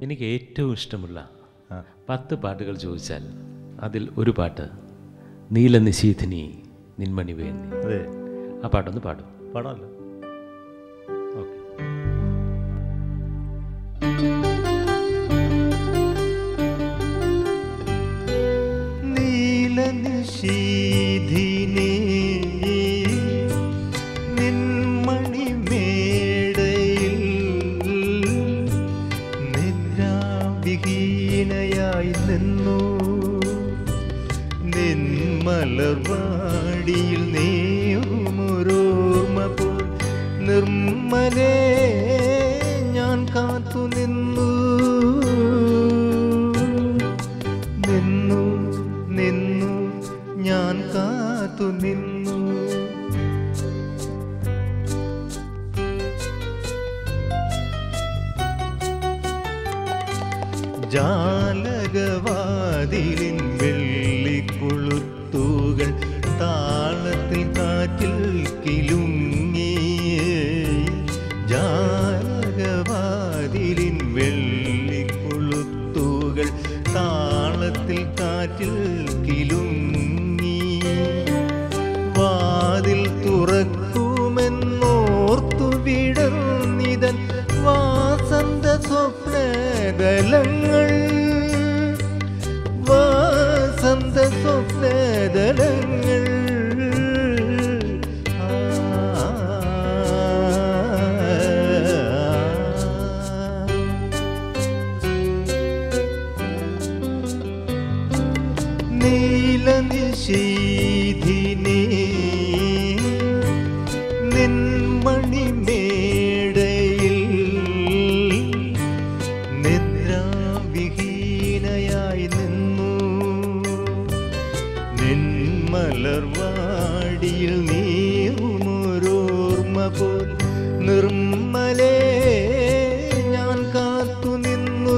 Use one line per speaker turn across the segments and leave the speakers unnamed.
എനിക്ക് ഏറ്റവും ഇഷ്ടമുള്ള
ആ.
പത്ത് പാട്ടുകൾ ചോദിച്ചാൽ അതിൽ ഒരു പാട്ട് നീലനിശീഥിനി നിന്മണി വേണി
അതെ
ആ പാട്ടൊന്ന് പാടും
പാടാമല്ലോ ഓക്കെ നീലനിശീധിനി നിൻമണിമേടയിൽ നിദ്രാവിഹീനയായി നിന്നു നിന്മലർവാടിയിൽ നീറുമൊരോർമ്മ പോൽ നിർമ്മലേ ഞാൻ കാത്തു നിന്നു നിന്നു നിന്നു ഞാൻ കാത്തു നിന്നു ജാലകവാതിലിൻ വെള്ളിക്കുളുത്തുകൾ താളത്തിൽ കാറ്റിൽ കിലുങ്ങി ജാലകവാതിലിൻ വെള്ളിക്കുളുത്തുകൾ താളത്തിൽ കാറ്റിൽ കിലുങ്ങി വാതിൽ തുറക്കുമെന്നോർത്തു വിടർന്നിതൻ വാസന്ത സ്വപ്നദലങ്ങൾ വാസന്ത സ്വപ്നദലങ്ങൾ നീലനിശീധിനി നിൻമണിമേടയിൽ നിദ്രാവിഹീനയായി നിന്നു നിന്മലർവാടിയിൽ നീറുമൊരോർമ്മ പോൽ നിർമ്മലേ ഞാൻ കാത്തു നിന്നു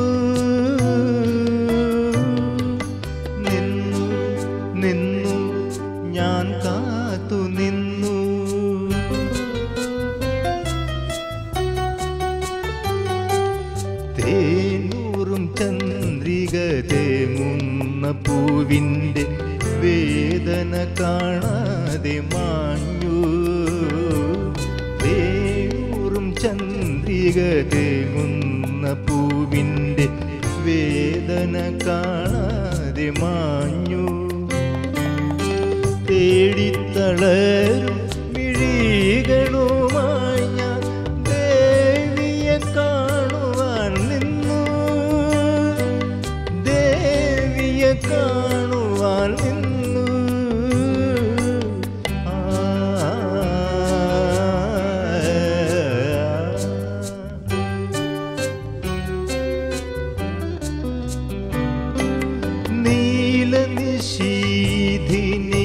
നിന്നു നിന്നു ഞാൻ കാത്തു നിന്നു തേനൂറും ചന്ദ്രിക തേങ്ങുന്ന പൂവിൻ്റെ വേദന കാണാതെ മാഞ്ഞു തേനൂറും ചന്ദ്രിക തേങ്ങുന്ന പൂവിൻ്റെ വേദന കാണാതെ മാഞ്ഞു തേടിത്തളരും മിഴികളുമായി ഞാൻ ദേവിയെ കാണുവാൻ നിന്നു ദേവിയെ കാണുവാൻ നിന്നു ആ നീലനിശീധിനി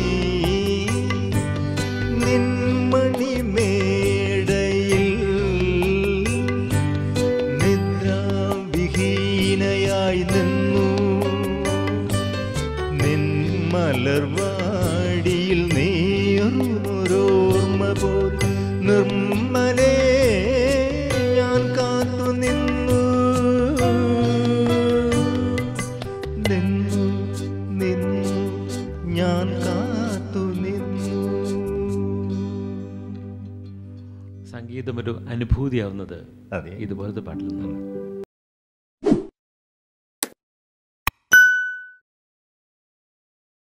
നിൻമണിമേടയിൽ നിദ്രാവിഹീനയായി നിന്നു നിന്മലർവാടിയിൽ നീറുമൊരോർമ്മ പോൽ നിർമ്മലേ ഞാൻ കാത്തു നിന്നു നിന്നു നിന്നു ഞാൻ കാത്തു നിന്നു
സംഗീതം ഒരു അനുഭൂതിയാവുന്നത്
അതെ
ഇതുപോലത്തെ പാട്ടിൽ നിന്നാണ്